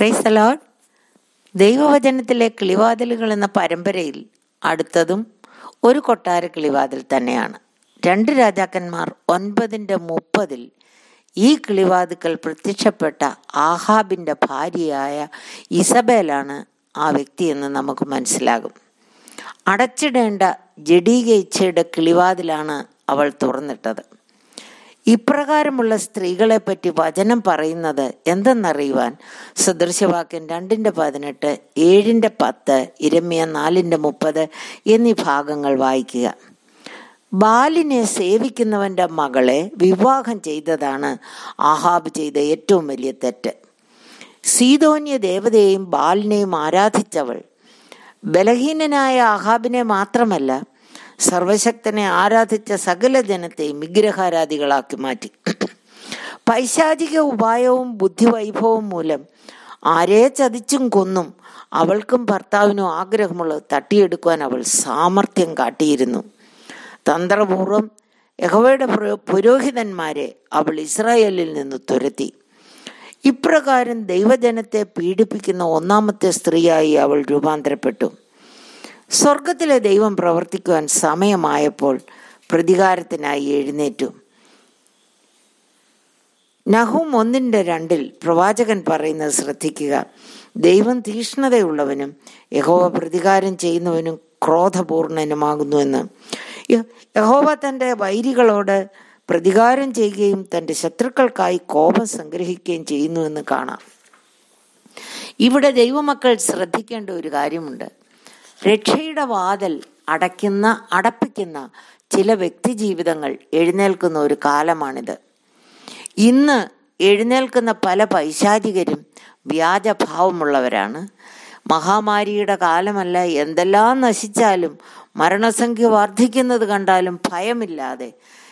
price allowed ദൈവവചനത്തിലെ കിളിവാതിലുകൾ എന്ന പരമ്പരയിൽ അടുത്തതും ഒരു കൊട്ടാര കിളിവാതിൽ തന്നെയാണ് രണ്ട് രാജാക്കന്മാർ ഒൻപതിൻ്റെ മുപ്പതിൽ ഈ കിളിവാതിക്കൽ പ്രത്യക്ഷപ്പെട്ട ആഹാബിൻ്റെ ഭാര്യയായ ഇസബേലാണ് ആ വ്യക്തിയെന്ന് നമുക്ക് മനസ്സിലാകും അടച്ചിടേണ്ട ജഡീക ഇച്ഛയുടെ കിളിവാതിലാണ് അവൾ തുറന്നിട്ടത് ഇപ്രകാരമുള്ള സ്ത്രീകളെ പറ്റി വചനം പറയുന്നത് എന്തെന്നറിയുവാൻ സദൃശവാക്യം രണ്ടിൻ്റെ പതിനെട്ട് ഏഴിൻ്റെ പത്ത് ഇരമ്യ നാലിൻ്റെ മുപ്പത് എന്നീ ഭാഗങ്ങൾ വായിക്കുക ബാലിനെ സേവിക്കുന്നവന്റെ മകളെ വിവാഹം ചെയ്തതാണ് ആഹാബ് ചെയ്ത ഏറ്റവും വലിയ തെറ്റ് സീതോന്യ ദേവതയെയും ബാലിനെയും ആരാധിച്ചവൾ ബലഹീനനായ ആഹാബിനെ മാത്രമല്ല സർവശക്തനെ ആരാധിച്ച സകല ജനത്തെയും വിഗ്രഹാരാധികളാക്കി മാറ്റി പൈശാചിക ഉപായവും ബുദ്ധിവൈഭവവും മൂലം ആരെ ചതിച്ചും കൊന്നും അവൾക്കും ഭർത്താവിനും ആഗ്രഹമുള്ളത് തട്ടിയെടുക്കുവാൻ അവൾ സാമർഥ്യം കാട്ടിയിരുന്നു തന്ത്രപൂർവം യഹോവയുടെ പുരോഹിതന്മാരെ അവൾ ഇസ്രായേലിൽ നിന്ന് തുരത്തി ഇപ്രകാരം ദൈവജനത്തെ പീഡിപ്പിക്കുന്ന ഒന്നാമത്തെ സ്ത്രീയായി അവൾ രൂപാന്തരപ്പെട്ടു സ്വർഗത്തിലെ ദൈവം പ്രവർത്തിക്കുവാൻ സമയമായപ്പോൾ പ്രതികാരത്തിനായി എഴുന്നേറ്റു നഹും ഒന്നിൻ്റെ രണ്ടിൽ പ്രവാചകൻ പറയുന്നത് ശ്രദ്ധിക്കുക ദൈവം തീഷ്ണതയുള്ളവനും യഹോവ പ്രതികാരം ചെയ്യുന്നവനും ക്രോധപൂർണനുമാകുന്നുവെന്ന് യഹോവ തൻ്റെ വൈരികളോട് പ്രതികാരം ചെയ്യുകയും തൻ്റെ ശത്രുക്കൾക്കായി കോപം സംഗ്രഹിക്കുകയും ചെയ്യുന്നുവെന്ന് കാണാം ഇവിടെ ദൈവമക്കൾ ശ്രദ്ധിക്കേണ്ട ഒരു കാര്യമുണ്ട് രക്ഷയുടെ വാതിൽ അടയ്ക്കുന്ന അടപ്പിക്കുന്ന ചില വ്യക്തി ജീവിതങ്ങൾ എഴുന്നേൽക്കുന്ന ഒരു കാലമാണിത് ഇന്ന് എഴുന്നേൽക്കുന്ന പല പൈശാചികരും വ്യാജഭാവമുള്ളവരാണ് മഹാമാരിയുടെ കാലമല്ല എന്തെല്ലാം നശിച്ചാലും മരണസംഖ്യ വർദ്ധിക്കുന്നത് കണ്ടാലും ഭയമില്ലാതെ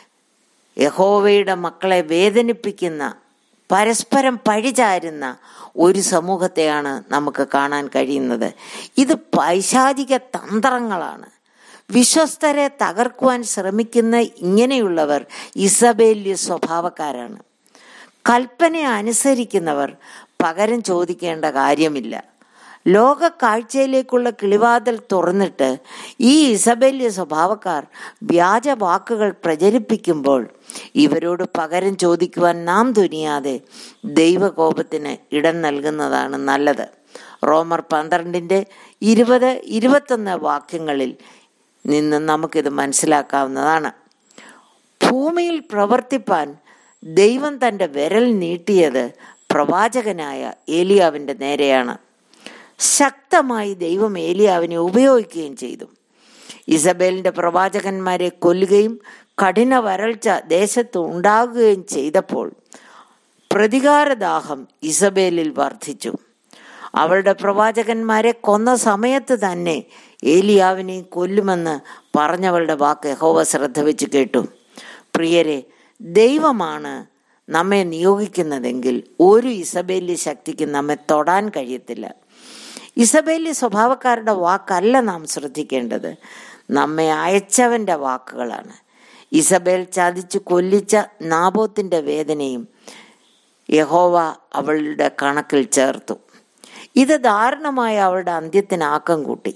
യഹോവയുടെ മക്കളെ വേദനിപ്പിക്കുന്ന പരസ്പരം പഴിചാരുന്ന ഒരു സമൂഹത്തെയാണ് നമുക്ക് കാണാൻ കഴിയുന്നത് ഇത് പൈശാചിക തന്ത്രങ്ങളാണ് വിശ്വസ്തരെ തകർക്കുവാൻ ശ്രമിക്കുന്ന ഇങ്ങനെയുള്ളവർ ഇസബേല്യ സ്വഭാവക്കാരാണ് കൽപ്പന അനുസരിക്കുന്നവർ പകരം ചോദിക്കേണ്ട കാര്യമില്ല ലോക കാഴ്ചയിലേക്കുള്ള കിളിവാതിൽ തുറന്നിട്ട് ഈ ഇസബല്യ സ്വഭാവക്കാർ വ്യാജ വാക്കുകൾ പ്രചരിപ്പിക്കുമ്പോൾ ഇവരോട് പകരം ചോദിക്കുവാൻ നാം തുനിയാതെ ദൈവകോപത്തിന് ഇടം നൽകുന്നതാണ് നല്ലത് റോമർ പന്ത്രണ്ടിൻ്റെ ഇരുപത് ഇരുപത്തൊന്ന് വാക്യങ്ങളിൽ നിന്ന് നമുക്കിത് മനസ്സിലാക്കാവുന്നതാണ് ഭൂമിയിൽ പ്രവർത്തിപ്പാൻ ദൈവം തൻ്റെ വിരൽ നീട്ടിയത് പ്രവാചകനായ ഏലിയാവിൻ്റെ നേരെയാണ് ശക്തമായി ദൈവം ഏലിയാവിനെ ഉപയോഗിക്കുകയും ചെയ്തു ഇസബേലിന്റെ പ്രവാചകന്മാരെ കൊല്ലുകയും കഠിന വരൾച്ച ദേശത്ത് ഉണ്ടാകുകയും ചെയ്തപ്പോൾ പ്രതികാരദാഹം ഇസബേലിൽ വർദ്ധിച്ചു അവളുടെ പ്രവാചകന്മാരെ കൊന്ന സമയത്ത് തന്നെ ഏലിയാവിനെ കൊല്ലുമെന്ന് പറഞ്ഞവളുടെ വാക്ക് യഹോവ ശ്രദ്ധ വെച്ച് കേട്ടു പ്രിയരെ ദൈവമാണ് നമ്മെ നിയോഗിക്കുന്നതെങ്കിൽ ഒരു ഇസബേലി ശക്തിക്ക് നമ്മെ തൊടാൻ കഴിയത്തില്ല ഇസബേലി സ്വഭാവക്കാരുടെ വാക്കല്ല നാം ശ്രദ്ധിക്കേണ്ടത് നമ്മെ അയച്ചവന്റെ വാക്കുകളാണ് ഇസബേൽ ചതിച്ചു കൊല്ലിച്ച നാബോത്തിന്റെ വേദനയും യഹോവ അവളുടെ കണക്കിൽ ചേർത്തു ഇത് ദാരുണമായ അവളുടെ അന്ത്യത്തിന് ആക്കം കൂട്ടി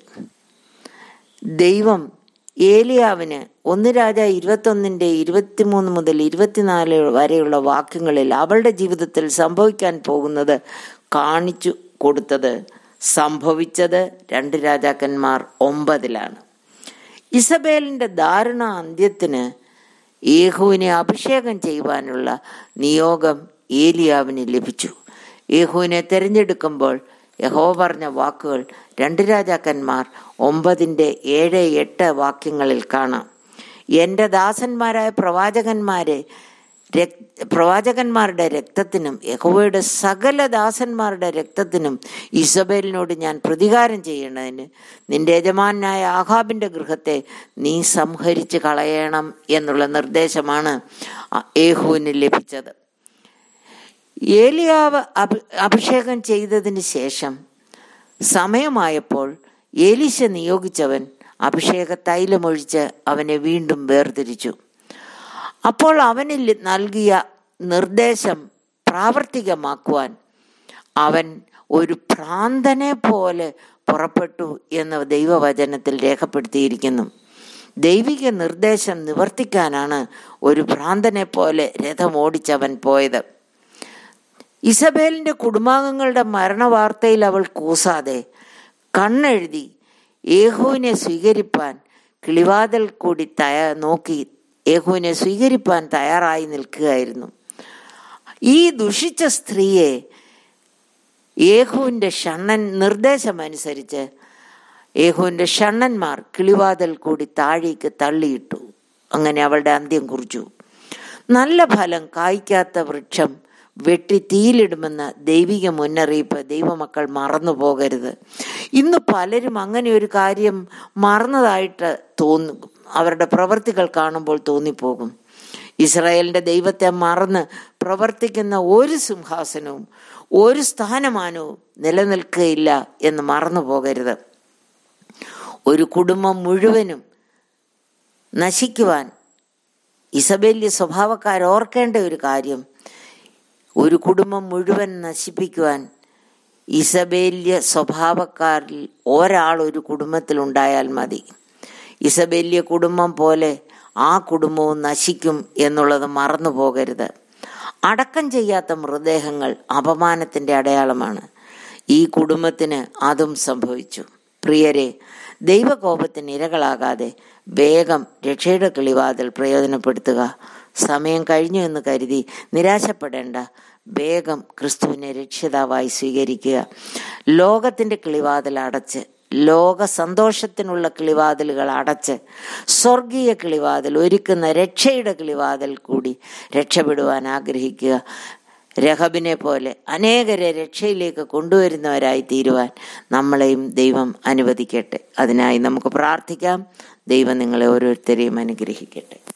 ദൈവം ഏലിയാവിന് ഒന്ന് രാജ ഇരുപത്തൊന്നിൻ്റെ ഇരുപത്തിമൂന്ന് മുതൽ ഇരുപത്തിനാല് വരെയുള്ള വാക്യങ്ങളിൽ അവളുടെ ജീവിതത്തിൽ സംഭവിക്കാൻ പോകുന്നത് കാണിച്ചു കൊടുത്തത് സംഭവിച്ചത് രണ്ട് രാജാക്കന്മാർ ഒമ്പതിലാണ് ഇസബേലിന്റെ ദാരുണ അന്ത്യത്തിന് യേഹുവിനെ അഭിഷേകം ചെയ്യുവാനുള്ള നിയോഗം ഏലിയാവിന് ലഭിച്ചു യേഹുവിനെ തിരഞ്ഞെടുക്കുമ്പോൾ യഹോ പറഞ്ഞ വാക്കുകൾ രണ്ട് രാജാക്കന്മാർ ഒമ്പതിൻ്റെ ഏഴ് എട്ട് വാക്യങ്ങളിൽ കാണാം എൻ്റെ ദാസന്മാരായ പ്രവാചകന്മാരെ പ്രവാചകന്മാരുടെ രക്തത്തിനും യഹോവയുടെ സകല ദാസന്മാരുടെ രക്തത്തിനും ഇസബേലിനോട് ഞാൻ പ്രതികാരം ചെയ്യേണ്ടതിന് നിന്റെ യജമാനായ ആഹാബിന്റെ ഗൃഹത്തെ നീ സംഹരിച്ച് കളയണം എന്നുള്ള നിർദ്ദേശമാണ് ഏഹുവിന് ലഭിച്ചത് ഏലിയാവ് അഭി അഭിഷേകം ചെയ്തതിന് ശേഷം സമയമായപ്പോൾ ഏലിശ നിയോഗിച്ചവൻ അഭിഷേക തൈലമൊഴിച്ച് അവനെ വീണ്ടും വേർതിരിച്ചു അപ്പോൾ അവനിൽ നൽകിയ നിർദ്ദേശം പ്രാവർത്തികമാക്കുവാൻ അവൻ ഒരു ഭ്രാന്തനെ പോലെ പുറപ്പെട്ടു എന്ന് ദൈവവചനത്തിൽ രേഖപ്പെടുത്തിയിരിക്കുന്നു ദൈവിക നിർദ്ദേശം നിവർത്തിക്കാനാണ് ഒരു ഭ്രാന്തനെ പോലെ രഥം ഓടിച്ചവൻ പോയത് ഇസബേലിന്റെ കുടുംബാംഗങ്ങളുടെ മരണവാർത്തയിൽ അവൾ കൂസാതെ കണ്ണെഴുതി യേഹുവിനെ സ്വീകരിപ്പാൻ കിളിവാതിൽ കൂടി തയ നോക്കി യേഹുവിനെ സ്വീകരിപ്പാൻ തയ്യാറായി നിൽക്കുകയായിരുന്നു ഈ ദുഷിച്ച സ്ത്രീയെ യേഹുവിൻ്റെ ഷണ്ണൻ നിർദ്ദേശമനുസരിച്ച് യേഹുവിൻ്റെ ഷണ്ണന്മാർ കിളിവാതിൽ കൂടി താഴേക്ക് തള്ളിയിട്ടു അങ്ങനെ അവളുടെ അന്ത്യം കുറിച്ചു നല്ല ഫലം കായ്ക്കാത്ത വൃക്ഷം വെട്ടി തീയിലിടുമെന്ന ദൈവിക മുന്നറിയിപ്പ് ദൈവമക്കൾ മറന്നു പോകരുത് ഇന്ന് പലരും അങ്ങനെ ഒരു കാര്യം മറന്നതായിട്ട് തോന്നും അവരുടെ പ്രവൃത്തികൾ കാണുമ്പോൾ തോന്നിപ്പോകും ഇസ്രായേലിന്റെ ദൈവത്തെ മറന്ന് പ്രവർത്തിക്കുന്ന ഒരു സിംഹാസനവും ഒരു സ്ഥാനമാനവും നിലനിൽക്കുകയില്ല എന്ന് മറന്നു പോകരുത് ഒരു കുടുംബം മുഴുവനും നശിക്കുവാൻ ഇസബേല്യ സ്വഭാവക്കാർ ഓർക്കേണ്ട ഒരു കാര്യം ഒരു കുടുംബം മുഴുവൻ നശിപ്പിക്കുവാൻ ഇസബേല്യ സ്വഭാവക്കാരിൽ ഒരാൾ ഒരു കുടുംബത്തിൽ ഉണ്ടായാൽ മതി ഇസബേല്യ കുടുംബം പോലെ ആ കുടുംബവും നശിക്കും എന്നുള്ളത് മറന്നു പോകരുത് അടക്കം ചെയ്യാത്ത മൃതദേഹങ്ങൾ അപമാനത്തിന്റെ അടയാളമാണ് ഈ കുടുംബത്തിന് അതും സംഭവിച്ചു പ്രിയരെ ദൈവകോപത്തിന് ഇരകളാകാതെ വേഗം രക്ഷയുടെ കിളിവാതിൽ പ്രയോജനപ്പെടുത്തുക സമയം കഴിഞ്ഞു എന്ന് കരുതി നിരാശപ്പെടേണ്ട വേഗം ക്രിസ്തുവിനെ രക്ഷിതാവായി സ്വീകരിക്കുക ലോകത്തിന്റെ കിളിവാതിൽ അടച്ച് ലോക സന്തോഷത്തിനുള്ള കിളിവാതിലുകൾ അടച്ച് സ്വർഗീയ കിളിവാതിൽ ഒരുക്കുന്ന രക്ഷയുടെ കിളിവാതിൽ കൂടി രക്ഷപ്പെടുവാൻ ആഗ്രഹിക്കുക രഹബിനെ പോലെ അനേകരെ രക്ഷയിലേക്ക് കൊണ്ടുവരുന്നവരായി തീരുവാൻ നമ്മളെയും ദൈവം അനുവദിക്കട്ടെ അതിനായി നമുക്ക് പ്രാർത്ഥിക്കാം ദൈവം നിങ്ങളെ ഓരോരുത്തരെയും അനുഗ്രഹിക്കട്ടെ